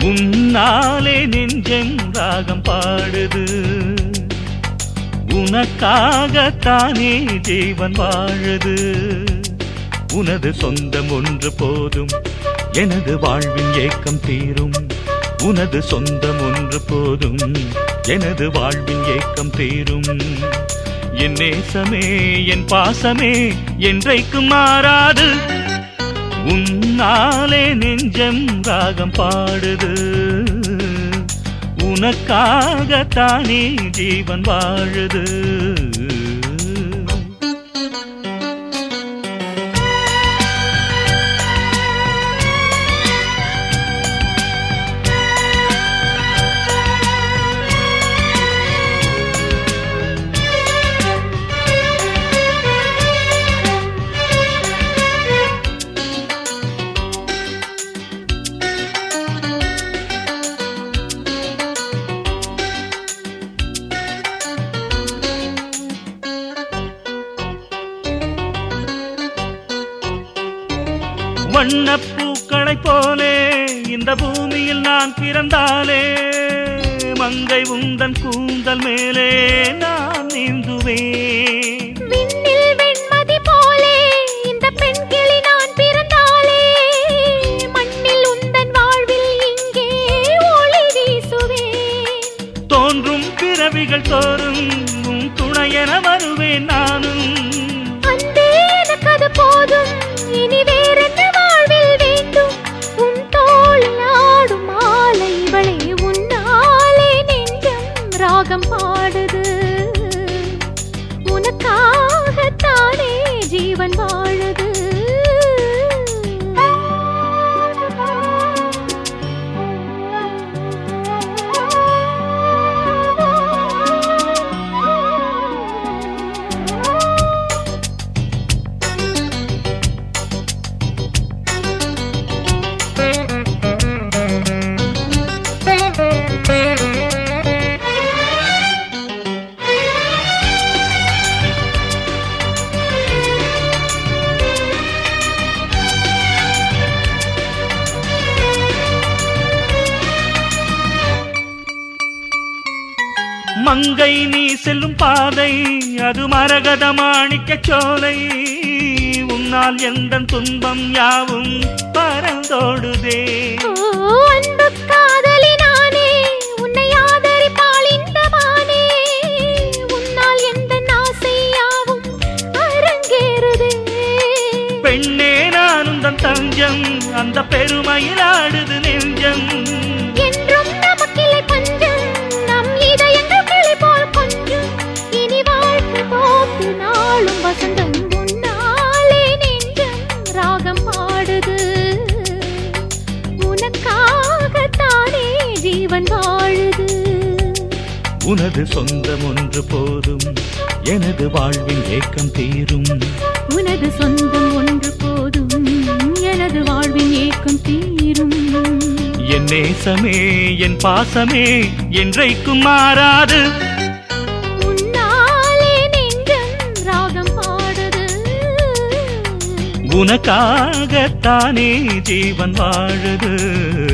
உன்னாலே நெஞ்சம் ராகம் பாடுது உனக்காகத்தானே ஜீவன் வாழுது உனது சொந்தம் ஒன்று போதும் எனது வாழ்வின் ஏக்கம் தீரும் உனது சொந்தம் ஒன்று போதும் எனது வாழ்வின் ஏக்கம் தீரும் என் நேசமே என் பாசமே என்றைக்கும் மாறாது உன்னாலே நெஞ்சம் ராகம் பாடுது உனக்காகத்தானே ஜீவன் வாழுது வண்ணப் பூக்களைப் போலே இந்த பூமியில் நான் பிறந்தாலே மங்கை உந்தன் கூந்தல் மேலே நான் நீந்துவேன் விண்ணில் வெண்மதி போலே இந்த பெண் கிளி நான் பிறந்தாலே மண்ணில் உந்தன் வாழ்வில் இங்கே ஒளி வீசுவேன் தோன்றும் பிறவிகள் தோறும் உன் துணையென வருவேன் நானும் அன்பே எனக்கு அது போதும் இனி வேறென்ன வாழ்வில் வேண்டும் உன் தோளில் ஆடும் மாலை இவளே உன்னாலே நெஞ்சம் ராகம் பாடுது உனக்காகத்தானே ஜீவன் வாழுது மங்கை நீ செல்லும் பாதை அது மரகத மாணிக்கச் சோலை உன்னால் எந்த துன்பம் யாவும் பறந்தோடுதே ஓ அன்பு காதலி நானே உன்னை ஆதரிப்பாள் இந்த மானே உன்னால் எந்த ஆசையாவும் அரங்கேறுதே பெண்ணே நான் உந்தன் தஞ்சம் அந்த பெருமையில் ஆடுது நெஞ்சம் என்றும் நமக்கில்லை பஞ்சம் நம் இதயங்கள் கிளி போல் கொஞ்சம் இனி வாழ்க்கை போக்கு நாளும் வசந்தம் உன்னாலே நெஞ்சம் ராகம் பாடுது உனக்காகத்தானே ஜீவன் வாழுது உனது சொந்தம் ஒன்று போதும் எனது வாழ்வின் ஏக்கம் தீரும் உனது சொந்தம் ஒன்று போதும் எனது வாழ்வின் ஏக்கம் தீரும் என் நேசமே என் பாசமே என்றைக்கும் மாறாது உன்னாலே நெஞ்சம் ராகம் பாடுது உனக்காகத்தானே ஜீவன் வாழுது